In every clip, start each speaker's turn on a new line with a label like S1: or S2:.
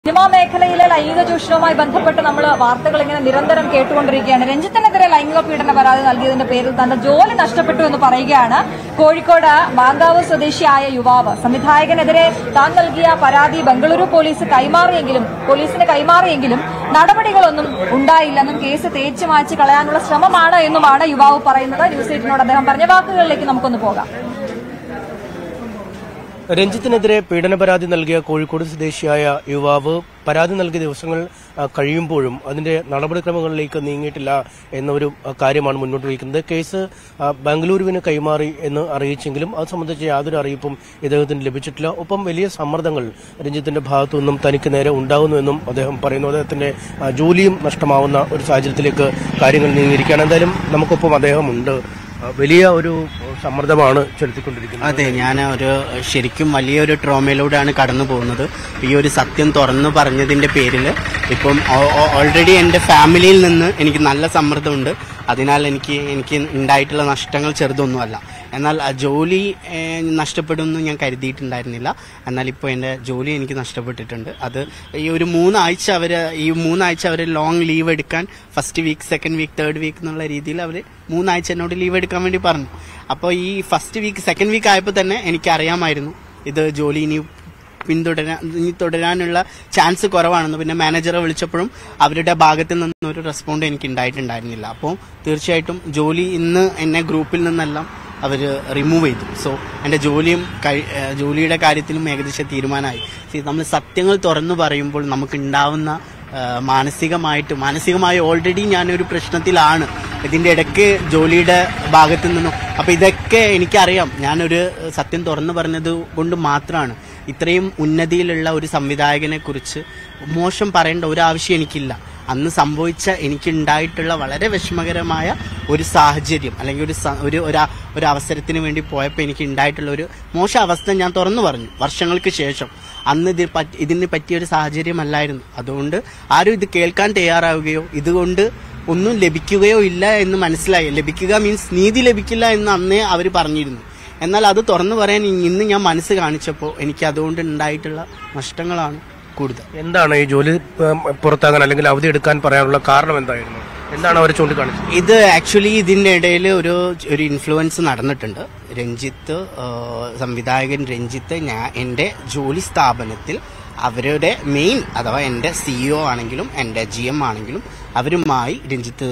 S1: cinema മേഖലയിലെ ലൈംഗിക ചൂഷണവുമായി ബന്ധപ്പെട്ട് നമ്മൾ വാർത്തകൾ ഇങ്ങനെ നിരന്തരം കേട്ടുകൊണ്ടിരിക്കുകയാണ് രഞ്ജിത്തിനെതിരെ ലൈംഗിക പീഡന പരാതി നൽകിയതിന്റെ പേരിൽ തന്റെ ജോലി നഷ്ടപ്പെട്ടു എന്ന് പറയുകയാണ് കോഴിക്കോട് മാങ്കാവ് സ്വദേശിയായ യുവാവ് സംവിധായകനെതിരെ താൻ നൽകിയ പരാതി ബംഗളൂരു പോലീസ് കൈമാറിയെങ്കിലും പോലീസിന് കൈമാറിയെങ്കിലും നടപടികളൊന്നും ഉണ്ടായില്ലെന്നും കേസ് തേച്ചു മായ്ച്ച് കളയാനുള്ള ശ്രമമാണ് എന്നുമാണ് യുവാവ് പറയുന്നത് ന്യൂസ് എയ്റ്റിനോട് അദ്ദേഹം പറഞ്ഞ വാക്കുകളിലേക്ക് നമുക്കൊന്ന് പോകാം
S2: രഞ്ജിത്തിനെതിരെ പീഡന പരാതി നൽകിയ കോഴിക്കോട് സ്വദേശിയായ യുവാവ് പരാതി നൽകിയ ദിവസങ്ങൾ ആ, കഴിയുമ്പോഴും അതിന്റെ നടപടിക്രമങ്ങളിലേക്ക് നീങ്ങിയിട്ടില്ല എന്നൊരു ആ, കാര്യമാണ് മുന്നോട്ട് വയ്ക്കുന്നത് കേസ് ആ, ബാംഗ്ലൂരുവിന് കൈമാറി എന്ന് അറിയിച്ചെങ്കിലും അത് സംബന്ധിച്ച് യാതൊരു അറിയിപ്പും ഇദ്ദേഹത്തിന് ലഭിച്ചിട്ടില്ല ഒപ്പം വലിയ സമ്മർദ്ദങ്ങൾ രഞ്ജിത്തിന്റെ ഭാഗത്തു നിന്നും തനിക്ക് നേരെ ഉണ്ടാകുന്നുവെന്നും അദ്ദേഹം പറയുന്നു അദ്ദേഹത്തിന്റെ ആ, ജോലിയും നഷ്ടമാവുന്ന ഒരു സാഹചര്യത്തിലേക്ക് കാര്യങ്ങൾ നീങ്ങിയിരിക്കുകയാണ് എന്തായാലും നമുക്കൊപ്പം അദ്ദേഹം ഉണ്ട് ആ, വലിയ ഒരു സമ്മർദ്ദമാണ് ചെലുത്തിക്കൊണ്ടിരിക്കുന്നത്
S3: അതെ ഞാൻ ഒരു ശരിക്കും വലിയൊരു ട്രോമയിലൂടെയാണ് കടന്നു പോകുന്നത് ഈ ഒരു സത്യം തുറന്നു പറഞ്ഞതിന്റെ പേരിൽ ഇപ്പം ഓൾറെഡി എൻ്റെ ഫാമിലിയിൽ നിന്ന് എനിക്ക് നല്ല സമ്മർദ്ദമുണ്ട് അതിനാൽ എനിക്ക് എനിക്ക് ഉണ്ടായിട്ടുള്ള നഷ്ടങ്ങൾ ചെറുതൊന്നുമല്ല എന്നാൽ ആ ജോലി ഏഹ്, നഷ്ടപ്പെടുമെന്ന് ഞാൻ കരുതിയിട്ടുണ്ടായിരുന്നില്ല എന്നാൽ ഇപ്പോൾ എൻ്റെ ജോലി എനിക്ക് നഷ്ടപ്പെട്ടിട്ടുണ്ട് അത് ഈ ഒരു മൂന്നാഴ്ച അവർ ഈ മൂന്നാഴ്ച അവർ ലോങ് ലീവ് എടുക്കാൻ first week second week third week എന്നുള്ള രീതിയിൽ അവർ മൂന്നാഴ്ച എന്നോട് ലീവ് എടുക്കാൻ വേണ്ടി പറഞ്ഞു അപ്പോൾ ഈ ഫസ്റ്റ് വീക്ക് സെക്കൻഡ് വീക്ക് ആയപ്പോൾ തന്നെ എനിക്ക് അറിയാമായിരുന്നു ഇത് ജോലി ഇനി പിന്തുടരാൻ ഇനി തുടരാനുള്ള ചാൻസ് കുറവാണെന്ന് പിന്നെ മാനേജറെ വിളിച്ചപ്പോഴും അവരുടെ ഭാഗത്ത് നിന്ന് ഒരു റെസ്പോണ്ട് എനിക്ക് ഉണ്ടായിട്ടുണ്ടായിരുന്നില്ല അപ്പോൾ തീർച്ചയായിട്ടും ജോലി ഇന്ന് എന്നെ ഗ്രൂപ്പിൽ നിന്നെല്ലാം അവർ റിമൂവ് ചെയ്തു സോ എൻ്റെ ജോലിയും കഴി- ഏഹ് ജോലിയുടെ കാര്യത്തിലും ഏകദേശം തീരുമാനമായി See, നമ്മൾ സത്യങ്ങൾ തുറന്നു പറയുമ്പോൾ നമുക്ക് ഉണ്ടാവുന്ന ഏഹ് മാനസികമായിട്ട് മാനസികമായി ഓൾറെഡി ഞാനൊരു പ്രശ്നത്തിലാണ് ഇതിന്റെ ഇടയ്ക്ക് ജോലിയുടെ ഭാഗത്തു നിന്നും അപ്പൊ ഇതൊക്കെ എനിക്കറിയാം ഞാനൊരു സത്യം തുറന്നു പറഞ്ഞത് കൊണ്ട് മാത്രമാണ് ഇത്രയും ഉന്നതിയിലുള്ള ഒരു സംവിധായകനെ കുറിച്ച് മോശം പറയേണ്ട ഒരു ആവശ്യം എനിക്കില്ല അന്ന് സംഭവിച്ച എനിക്കുണ്ടായിട്ടുള്ള വളരെ വിഷമകരമായ ഒരു സാഹചര്യം അല്ലെങ്കിൽ ഒരു സ- ഒരു ഒരു അ- ഒരു അവസരത്തിന് വേണ്ടി പോയപ്പോൾ എനിക്ക് ഉണ്ടായിട്ടുള്ള ഒരു മോശം അവസ്ഥ ഞാൻ തുറന്നു പറഞ്ഞു വർഷങ്ങൾക്ക് ശേഷം അന്ന് ഇത് പറ്റി- ഇതിന് പറ്റിയ ഒരു സാഹചര്യമല്ലായിരുന്നു അതുകൊണ്ട് ആരും ഇത് കേൾക്കാൻ തയ്യാറാവുകയോ ഇതുകൊണ്ട് ഒന്നും ലഭിക്കുകയോ ഇല്ല എന്ന് മനസ്സിലായി ലഭിക്കുക മീൻസ് നീതി ലഭിക്കില്ല എന്ന് അന്നേ അവർ പറഞ്ഞിരുന്നു എന്നാൽ അത് തുറന്നു പറയാൻ ഇന്ന് ഞാൻ മനസ്സ് കാണിച്ചപ്പോൾ എനിക്ക് അതുകൊണ്ട് ഉണ്ടായിട്ടുള്ള നഷ്ടങ്ങളാണ് കൂടുതൽ
S2: എന്താണ് ഈ ജോലി ഉം, പുറത്താകാൻ അല്ലെങ്കിൽ അവധി എടുക്കാൻ പറയാനുള്ള കാരണം എന്തായിരുന്നു എന്താണ് അവർ ചൂണ്ടിക്കാണിച്ചത്
S3: ഇത് ആക്ച്വലി ഇതിന്റെ ഇടയിൽ ഒരു ഒരു ഇൻഫ്ലുവൻസ് നടന്നിട്ടുണ്ട് രഞ്ജിത്ത് ആ, സംവിധായകൻ രഞ്ജിത്ത് ഞാൻ എൻ്റെ ജോലി സ്ഥാപനത്തിൽ അവരുടെ മെയിൻ അഥവാ എൻ്റെ സിഇഒ ആണെങ്കിലും എൻ്റെ ജി എം ആണെങ്കിലും അവരുമായി രഞ്ജിത്ത്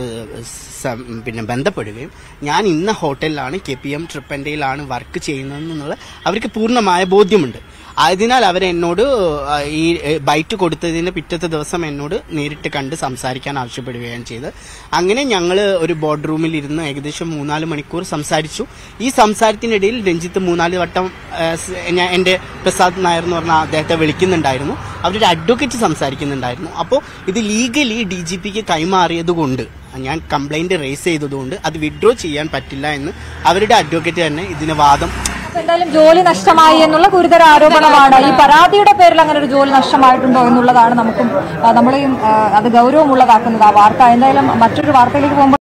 S3: സം- പിന്നെ ബന്ധപ്പെടുകയും ഞാൻ ഇന്ന ഹോട്ടലിലാണ് കെ പി എം ട്രിപ്പൻ്റെയിലാണ് വർക്ക് ചെയ്യുന്നതെന്നുള്ള അവർക്ക് പൂർണ്ണമായ ബോധ്യമുണ്ട് അതിനാൽ അവർ എന്നോട് ആ, ഈ എ, ബൈറ്റ് കൊടുത്തതിന് പിറ്റത്തെ ദിവസം എന്നോട് നേരിട്ട് കണ്ട് സംസാരിക്കാൻ ആവശ്യപ്പെടുകയാണ് ചെയ്ത് അങ്ങനെ ഞങ്ങൾ ഒരു ബോർഡ് റൂമിൽ ഇരുന്ന് ഏകദേശം മൂന്നാല് മണിക്കൂർ സംസാരിച്ചു ഈ സംസാരത്തിനിടയിൽ രഞ്ജിത്ത് മൂന്നാല് വട്ടം ആ, സ്- ഞാൻ എൻ്റെ പ്രസാദ് നായർ എന്ന് പറഞ്ഞ അദ്ദേഹത്തെ വിളിക്കുന്നുണ്ടായിരുന്നു അവരൊരു അഡ്വക്കേറ്റ് സംസാരിക്കുന്നുണ്ടായിരുന്നു അപ്പോൾ ഇത് ലീഗലി ഡി ജി പിക്ക് കൈമാറിയത് കൊണ്ട് ഞാൻ കംപ്ലൈന്റ് റേസ് ചെയ്തതുകൊണ്ട് അത് വിഡ്രോ ചെയ്യാൻ പറ്റില്ല എന്ന് അവരുടെ അഡ്വക്കേറ്റ് തന്നെ ഇതിന് വാദം
S1: അപ്പൊ എന്തായാലും ജോലി നഷ്ടമായി എന്നുള്ള ഗുരുതര ആരോപണമാണ് ഈ പരാതിയുടെ പേരിൽ അങ്ങനെ ഒരു ജോലി നഷ്ടമായിട്ടുണ്ടോ എന്നുള്ളതാണ് നമുക്കും ആ, നമ്മളെയും ആ, അത് ഗൗരവമുള്ളതാക്കുന്നത് ആ വാർത്ത എന്തായാലും മറ്റൊരു വാർത്തയിലേക്ക് പോകുമ്പോൾ